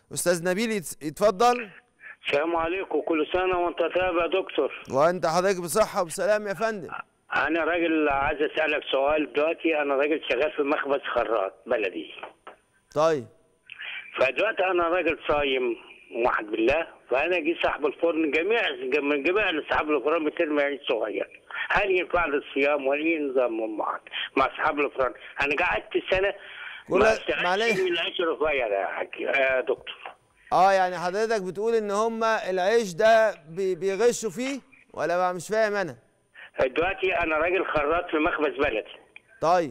استاذ نبيل يت- يتفضل السلام عليكم كل سنة وانت طيب يا دكتور وانت حضرتك بصحه وبسلام يا فندم أنا راجل عايز أسألك سؤال دلوقتي أنا راجل شغال في مخبز خراط بلدي طيب فدلوقتي أنا راجل صايم واحد بالله فأنا جه صاحب الفرن جميع من جميع أصحاب الفرن بترمي عيش صغير هل ينفع لي الصيام ولا إيه نظام معك مع أصحاب الفرن أنا قعدت سنة كل- ما استعدتش معلش. من العيش الرفيع يا حاج يا دكتور اه يعني حضرتك بتقول ان هم العيش ده بي- بيغشوا فيه ولا بقى مش فاهم انا دلوقتي أنا راجل خراط في مخبز بلدي طيب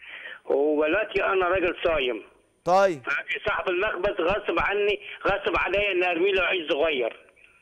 ودلوقتي أنا راجل صايم طيب صاحب المخبز غصب عني غصب عليا ان ارمي له عيش صغير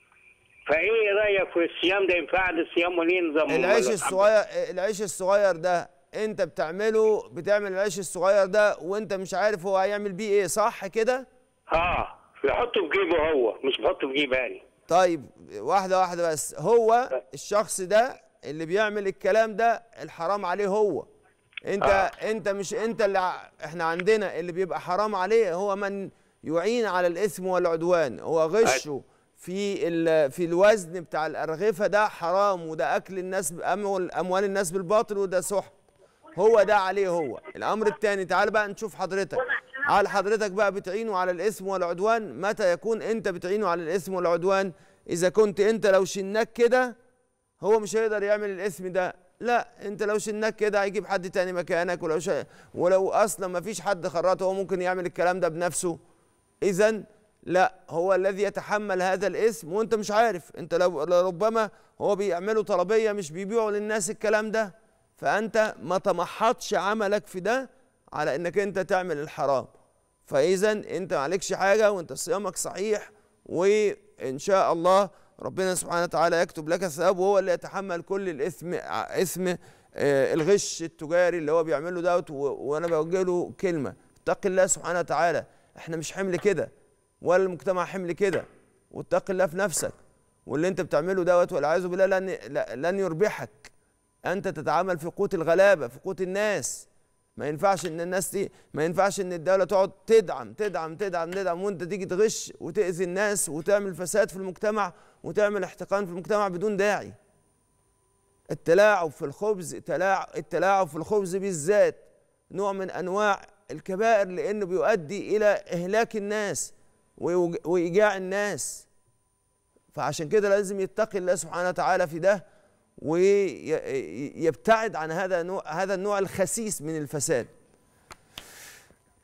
فايه رايك في الصيام ده ينفع لي الصيام وليه نظام العيش ولا- الصغير العيش الصغير ده انت بتعمله بتعمل العيش الصغير ده وانت مش عارف هو هيعمل بيه ايه صح كده اه بيحطه في جيبه هو مش بيحطه في جيبي انا طيب واحدة واحدة بس هو الشخص ده اللي بيعمل الكلام ده الحرام عليه هو انت آه. انت مش انت اللي ع- احنا عندنا اللي بيبقى حرام عليه هو من يعين على الاثم والعدوان هو غشه في ال- في الوزن بتاع الارغفه ده حرام وده اكل الناس بأموال اموال الناس بالباطل وده سحت هو ده عليه هو الامر الثاني تعال بقى نشوف حضرتك هل حضرتك بقى بتعينه على الاثم والعدوان متى يكون انت بتعينه على الاثم والعدوان اذا كنت انت لو شناك كده هو مش هيقدر يعمل الاثم ده لا انت لو شناك كده هيجيب حد تاني مكانك ولو شا... ولو اصلا ما فيش حد خراط هو ممكن يعمل الكلام ده بنفسه اذا لا هو الذي يتحمل هذا الاسم وانت مش عارف انت لو ربما هو بيعملوا طلبيه مش بيبيعوا للناس الكلام ده فانت ما تمحطش عملك في ده على انك انت تعمل الحرام فاذا انت معلكش حاجه وانت صيامك صحيح وان شاء الله ربنا سبحانه وتعالى يكتب لك الثواب وهو اللي يتحمل كل الاثم ع- اثم آه، الغش التجاري اللي هو بيعمله دوت و- وانا بوجه له كلمه اتق الله سبحانه وتعالى احنا مش حمل كده ولا المجتمع حمل كده واتق الله في نفسك واللي انت بتعمله دوت والعياذ بالله لن لا- لن يربحك انت تتعامل في قوت الغلابه في قوت الناس ما ينفعش ان الناس دي ما ينفعش ان الدوله تقعد تدعم تدعم تدعم تدعم وانت تيجي تغش وتاذي الناس وتعمل فساد في المجتمع وتعمل احتقان في المجتمع بدون داعي التلاعب في الخبز تلاعب التلاعب في الخبز بالذات نوع من انواع الكبائر لانه بيؤدي الى اهلاك الناس ويوج- وايجاع الناس فعشان كده لازم يتقي الله سبحانه وتعالى في ده ويبتعد عن هذا النوع هذا النوع الخسيس من الفساد